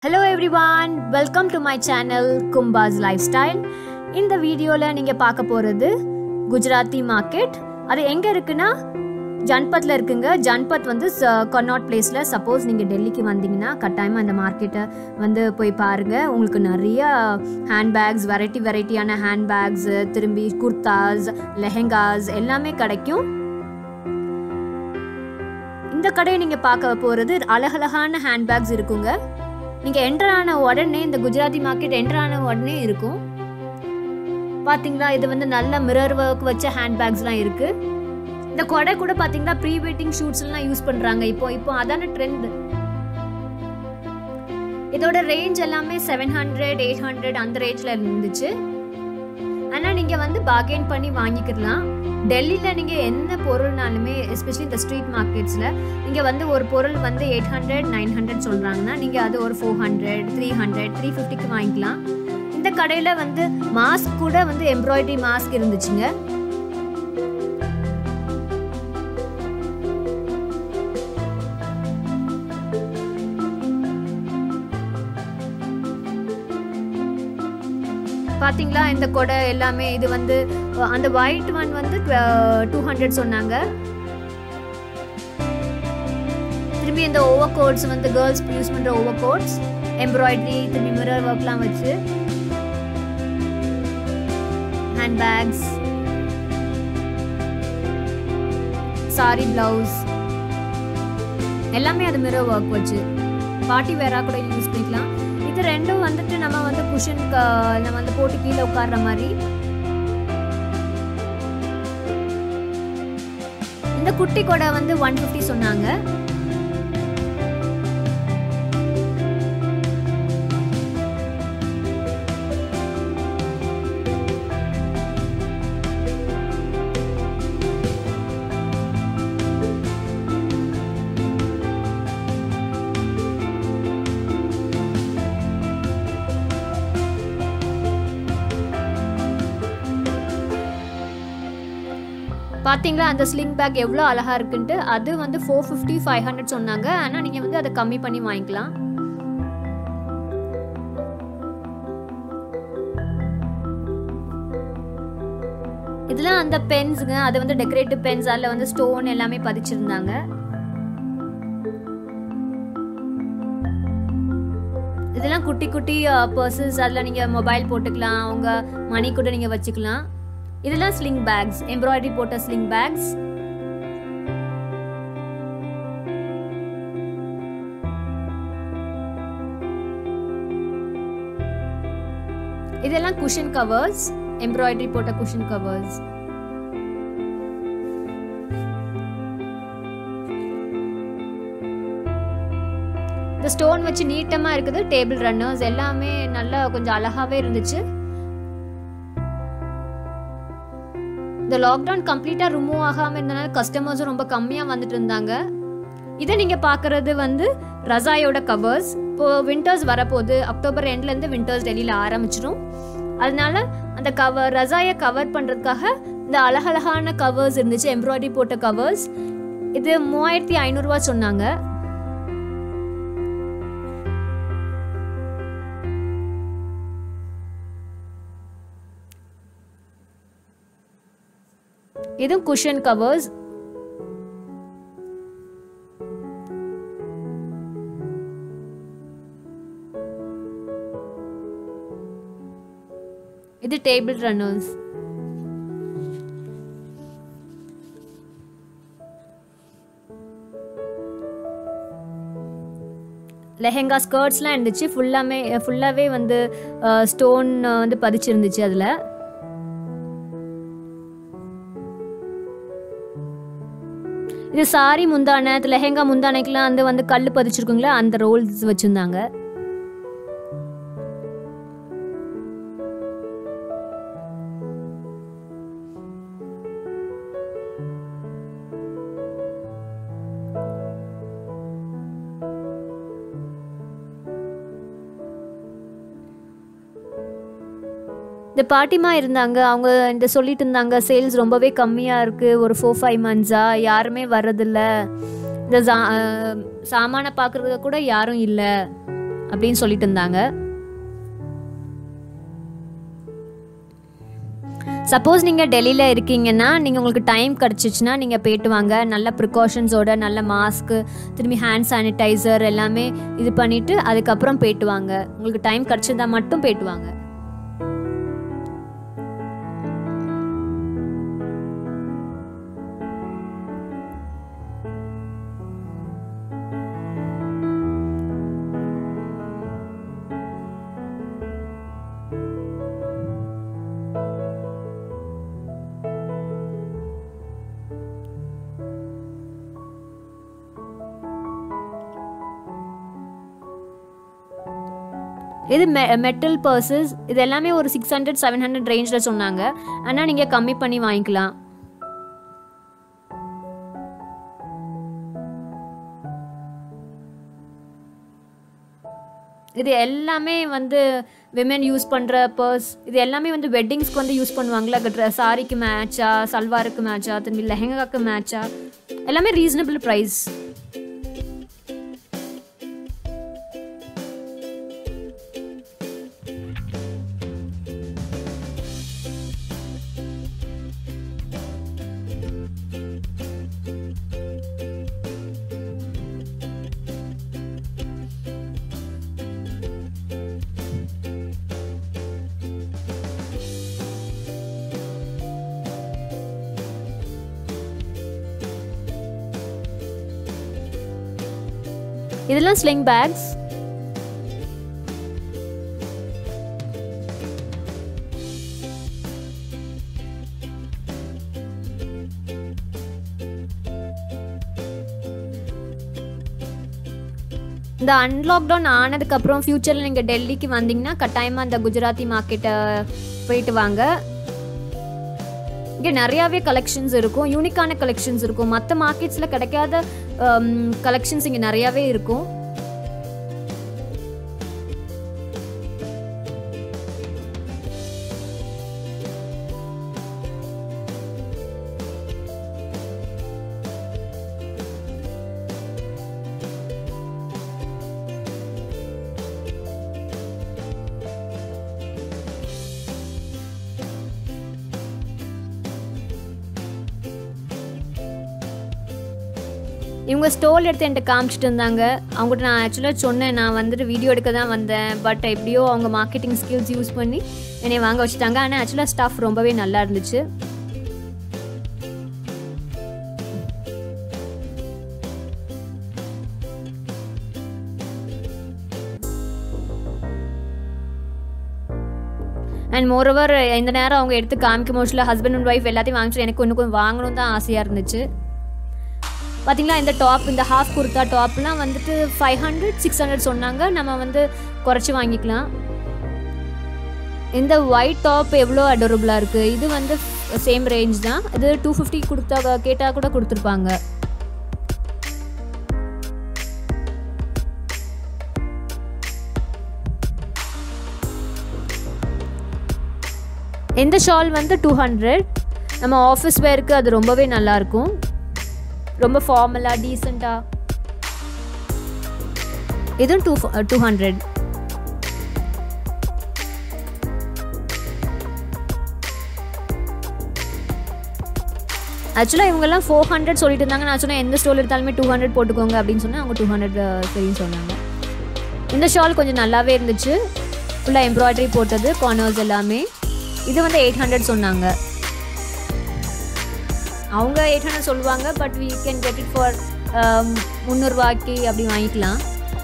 Hello everyone welcome to my channel கும்பாஸ் life style இந்த வீடியோவில் நீங்கள் பார்க்க போகிறது குஜராத்தி மார்க்கெட் அது எங்கே இருக்குன்னா ஜன்பத்தில் இருக்குங்க ஜன்பத் வந்து கொன்னாட் பிளேஸில் சப்போஸ் நீங்கள் டெல்லிக்கு வந்தீங்கன்னா கட்டாயமாக அந்த மார்க்கெட்டை வந்து போய் பாருங்கள் உங்களுக்கு நிறைய ஹேண்ட்பேக்ஸ் வெரைட்டி வெரைட்டியான ஹேண்ட்பேக்ஸு திரும்பி குர்தாஸ் லெஹெங்காஸ் எல்லாமே கிடைக்கும் இந்த கடையை நீங்கள் பார்க்க போகிறது அழகழகான ஹேண்ட்பேக்ஸ் இருக்குங்க நீங்கள் என்டர் ஆன உடனே இந்த குஜராத்தி மார்க்கெட் என்டர் ஆன உடனே இருக்கும் பார்த்தீங்களா இது வந்து நல்ல மிரர் ஒர்க் வச்ச ஹேண்ட்பேக்ஸ்லாம் இருக்குது இந்த கொடை கூட பார்த்தீங்கன்னா ப்ரீ வெட்டிங் ஷூட்ஸ்லாம் யூஸ் பண்ணுறாங்க இப்போ இப்போ அதான ட்ரெண்ட் இதோட ரேஞ்ச் எல்லாமே செவன் ஹண்ட்ரட் எயிட் ஹண்ட்ரட் அந்த ரேஞ்சில் இருந்துச்சு ஆனால் நீங்கள் வந்து பார்கெயின் பண்ணி வாங்கிக்கலாம் டெல்லியில் நீங்கள் என்ன பொருள்னாலுமே எஸ்பெஷலி இந்த ஸ்ட்ரீட் மார்க்கெட்ஸில் நீங்கள் வந்து ஒரு பொருள் வந்து எயிட் ஹண்ட்ரட் நைன் ஹண்ட்ரட் சொல்கிறாங்கன்னா நீங்கள் அது ஒரு four hundred three hundred three ஃபிஃப்டிக்கு வாங்கிக்கலாம் இந்த கடையில் வந்து மாஸ்க் கூட வந்து எம்ப்ராய்டரி மாஸ்க் இருந்துச்சுங்க பார்த்தீங்களா இந்த கொடை எல்லாமே இது வந்து அந்த ஒயிட் ஒன் வந்து டூ ஹண்ட்ரட் சொன்னாங்க திரும்பி இந்த ஓவர் கோட்ஸ் வந்து கேர்ள்ஸ் யூஸ் பண்ணுற ஓவர் கோட்ஸ் எம்ப்ராய்டரி திரும்பி மிரர் ஒர்க்லாம் வச்சு ஹேண்ட் பேக்ஸ் சாரி ப்ளவுஸ் எல்லாமே அது மிரர் ஒர்க் வச்சு பார்ட்டி வேறா கூட யூஸ் பண்ணிக்கலாம் இது ரெண்டும் வந்துட்டு நம்ம வந்து குஷன் நம்ம வந்து போட்டு கீழே உட்கார்ற மாதிரி இந்த குட்டி கொடை வந்து ஒன் ஃபிஃப்டி சொன்னாங்க பார்த்தீங்களா அந்த ஸ்லிங் பேக் எவ்வளோ அழகாக இருக்குன்ட்டு அது வந்து ஃபோர் ஃபிஃப்டி ஃபைவ் ஹண்ட்ரட் சொன்னாங்க ஆனால் நீங்கள் வந்து அதை கம்மி பண்ணி வாங்கிக்கலாம் இதெல்லாம் அந்த பென்ஸுங்க அது வந்து டெக்கரேட்டிவ் பென்ஸ் அதில் வந்து ஸ்டோன் எல்லாமே பதிச்சிருந்தாங்க இதெல்லாம் குட்டி குட்டி பர்சஸ் அதில் நீங்கள் மொபைல் போட்டுக்கலாம் அவங்க மணி கூட நீங்கள் வச்சுக்கலாம் இதெல்லாம் ஸ்லிங் பேக்ஸ் எம்ப்ராய்டரி போட்ட ஸ்லிங் பேக்ஸ் இதெல்லாம் குஷன் கவர்ஸ் எம்ப்ராய்டரி போட்ட குஷன் கவர்ஸ் இந்த ஸ்டோன் வச்சு நீட்டமாக இருக்குது டேபிள் ரன்னர்ஸ் எல்லாமே நல்லா கொஞ்சம் அழகாகவே இருந்துச்சு இந்த லாக்டவுன் கம்ப்ளீட்டாக ரிமூவ் ஆகாமல் இருந்தனால கஸ்டமர்ஸும் ரொம்ப கம்மியாக வந்துட்டு இருந்தாங்க இதை நீங்கள் பார்க்குறது வந்து ரசாயோட கவர்ஸ் இப்போது வின்டர்ஸ் வரப்போகுது அக்டோபர் எண்ட்லேருந்து வின்டர்ஸ் டெல்லியில் ஆரம்பிச்சிடும் அதனால அந்த கவர் ரசாயை கவர் பண்ணுறதுக்காக இந்த அழகழகான கவர்ஸ் இருந்துச்சு எம்ப்ராய்டரி போட்ட கவர்ஸ் இது மூவாயிரத்தி ஐநூறுரூவா சொன்னாங்க இதுவும் குஷன் கவர்ஸ் இது டேபிள் ரன்னர்ஸ் லெஹெங்கா ஸ்கர்ட்ஸ்லாம் இருந்துச்சு ஃபுல்லாமே ஃபுல்லாகவே வந்து ஸ்டோன் வந்து பதிச்சிருந்துச்சு அதில் இது சாரி முந்தானை லெஹெங்கா முந்தானைக்கெலாம் வந்து வந்து கல் பதிச்சிருக்குங்களா அந்த ரோல்ஸ் வச்சுருந்தாங்க இந்த பாட்டிமா இருந்தாங்க அவங்க இந்த சொல்லிட்டு இருந்தாங்க சேல்ஸ் ரொம்பவே கம்மியாக இருக்குது ஒரு ஃபோர் ஃபைவ் மந்த்ஸாக யாருமே வர்றதில்ல இந்த சா சாமானை பார்க்குறது கூட யாரும் இல்லை அப்படின்னு சொல்லிட்டு இருந்தாங்க சப்போஸ் நீங்கள் டெல்லியில் இருக்கீங்கன்னா நீங்கள் உங்களுக்கு டைம் கிடச்சிச்சின்னா நீங்கள் போயிட்டு வாங்க நல்ல ப்ரிகாஷன்ஸோட நல்ல மாஸ்க்கு திரும்பி ஹேண்ட் சானிடைசர் எல்லாமே இது பண்ணிவிட்டு அதுக்கப்புறம் போயிட்டு வாங்க உங்களுக்கு டைம் கிடச்சிருந்தா மட்டும் போயிட்டு வாங்க இது மெ மெட்டல் பர்சஸ் இது எல்லாமே ஒரு சிக்ஸ் ஹண்ட்ரட் செவன் ஹண்ட்ரட் ரேஞ்சில் சொன்னாங்க ஆனால் நீங்கள் கம்மி பண்ணி வாங்கிக்கலாம் இது எல்லாமே வந்து விமென் யூஸ் பண்ணுற பர்ஸ் இது எல்லாமே வந்து வெட்டிங்ஸ்க்கு வந்து யூஸ் பண்ணுவாங்களா ட்ரெஸ் சாரிக்கு மேட்சா சல்வாருக்கு மேட்சா திரும்பி லெஹங்காக்கு மேட்சா எல்லாமே ரீசனபிள் ப்ரைஸ் இதெல்லாம் ஸ்லிங் பேக்ஸ் இந்த அன்லாக்டவுன் ஆனதுக்கப்புறம் ஃப்யூச்சரில் நீங்கள் டெல்லிக்கு வந்தீங்கன்னா கட்டாயமாக அந்த குஜராத்தி மார்க்கெட்டை போயிட்டு வாங்க இங்கே நிறையாவே கலெக்ஷன்ஸ் இருக்கும் யூனிக்கான கலெக்ஷன்ஸ் இருக்கும் மற்ற மார்க்கெட்ஸில் கிடைக்காத கலெக்ஷன்ஸ் இங்கே நிறையாவே இருக்கும் இவங்க ஸ்டோல் எடுத்து என்கிட்ட காமிச்சிட்டு இருந்தாங்க அவங்ககிட்ட நான் ஆக்சுவலாக சொன்னேன் நான் வந்துட்டு வீடியோ எடுக்க தான் வந்தேன் பட் எப்படியோ அவங்க மார்க்கெட்டிங் ஸ்கில்ஸ் யூஸ் பண்ணி என்னை வாங்க வச்சுட்டாங்க ஆனால் ஆக்சுவலாக ஸ்டாஃப் ரொம்பவே நல்லா இருந்துச்சு அண்ட் மோரோவர் இந்த நேரம் அவங்க எடுத்து காமிக்கும் மோஸ்ட்ல ஹஸ்பண்ட் அண்ட் ஒய்ஃப் எல்லாத்தையும் வாங்கிச்சு எனக்கு இன்னும் கொஞ்சம் வாங்கணும் தான் ஆசையாக இருந்துச்சு பார்த்தீங்களா இந்த டாப் இந்த ஹாஃப் குர்த்தா டாப்லாம் வந்துட்டு ஃபைவ் ஹண்ட்ரட் சிக்ஸ் ஹண்ட்ரட் சொன்னாங்க நம்ம வந்து குறைச்சி வாங்கிக்கலாம் இந்த ஒயிட் டாப் எவ்வளோ அடோரபுளாக இருக்குது இது வந்து சேம் ரேஞ்ச் தான் இது டூ ஃபிஃப்டி கொடுத்தா கேட்டால் கூட கொடுத்துருப்பாங்க இந்த ஷால் வந்து டூ ஹண்ட்ரட் நம்ம ஆஃபீஸ் வேருக்கு அது ரொம்பவே நல்லாயிருக்கும் ரொம்ப ஃபார்மலாக டீசெண்டாக இதுவும் டூ டூ ஹண்ட்ரட் ஆக்சுவலாக இவங்கெல்லாம் ஃபோர் ஹண்ட்ரட் சொல்லிட்டு இருந்தாங்க நான் சொன்னேன் எந்த ஸ்டோல் எடுத்தாலுமே டூ ஹண்ட்ரட் போட்டுக்கோங்க அப்படின்னு சொன்னேன் அவங்க டூ ஹண்ட்ரட் சரின்னு சொன்னாங்க இந்த ஷால் கொஞ்சம் நல்லாவே இருந்துச்சு ஃபுல்லாக எம்ப்ராய்டரி போட்டது கார்னர்ஸ் எல்லாமே இது வந்து எயிட் ஹண்ட்ரட் சொன்னாங்க அவங்க எயிட் ஹண்ட்ரட் சொல்லுவாங்க but we can get it for முந்நூறுரூவாய்க்கு அப்படி வாங்கிக்கலாம்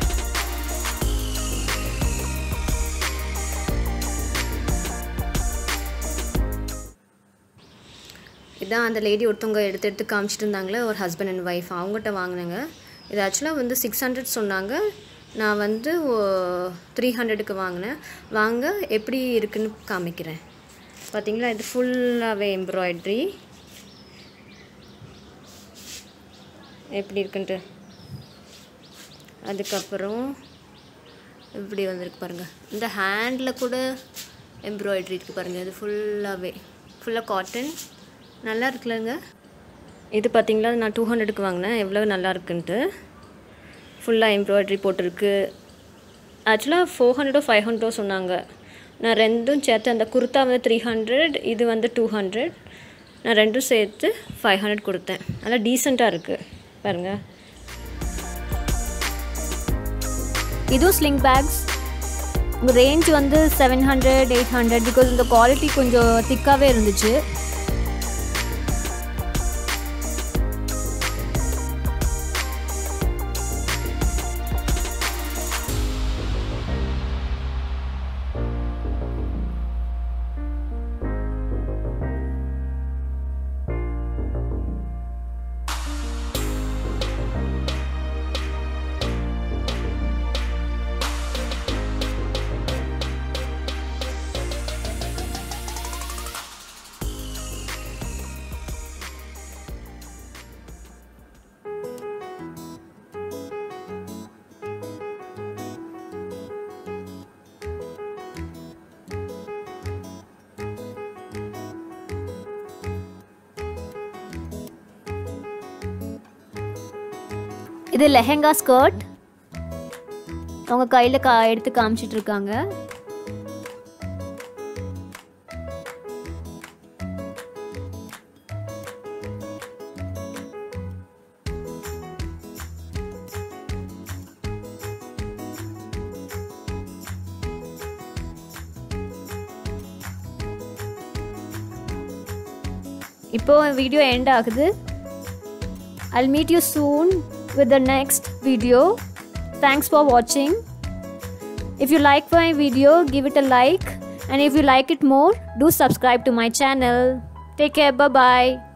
இதான் அந்த லேடி ஒருத்தவங்க எடுத்து எடுத்து காமிச்சிட்டு இருந்தாங்களே ஒரு ஹஸ்பண்ட் அண்ட் ஒய்ஃப் அவங்ககிட்ட வாங்கினேங்க இது ஆக்சுவலாக வந்து சிக்ஸ் ஹண்ட்ரட் சொன்னாங்க நான் வந்து த்ரீ ஹண்ட்ரடுக்கு வாங்கினேன் வாங்க எப்படி இருக்குன்னு காமிக்கிறேன் பார்த்தீங்களா இது ஃபுல்லாகவே எம்ப்ராய்ட்ரி எப்படி இருக்குன்ட்டு அதுக்கப்புறம் இப்படி வந்திருக்கு பாருங்கள் இந்த ஹேண்டில் கூட எம்ப்ராய்ட்ரி இருக்குது பாருங்கள் இது ஃபுல்லாகவே ஃபுல்லாக காட்டன் நல்லா இருக்குல்லங்க இது பார்த்தீங்களா நான் டூ ஹண்ட்ரடுக்கு வாங்கினேன் எவ்வளோ நல்லா இருக்குன்ட்டு ஃபுல்லாக எம்ப்ராய்ட்ரி போட்டிருக்கு ஆக்சுவலாக ஃபோர் ஹண்ட்ரடோ ஃபைவ் ஹண்ட்ரடோ சொன்னாங்க நான் ரெண்டும் சேர்த்து அந்த குர்த்தா வந்து த்ரீ ஹண்ட்ரட் இது வந்து டூ ஹண்ட்ரட் நான் ரெண்டும் சேர்த்து ஃபைவ் ஹண்ட்ரட் கொடுத்தேன் நல்லா டீசெண்டாக இருக்குது பாருங்கள் இதுவும் ஸ்லிங் பேக்ஸ் உங்கள் ரேஞ்ச் வந்து seven hundred eight hundred because இந்த குவாலிட்டி கொஞ்சம் திக்காகவே இருந்துச்சு இது லெஹெங்கா ஸ்கர்ட் அவங்க கையில் கா எடுத்து காமிச்சிட்டு இருக்காங்க இப்போ வீடியோ எண்ட் ஆகுது I'll meet you soon with the next video. Thanks for watching. If you like my video, give it a like. And if you like it more, do subscribe to my channel. Take care. Bye bye.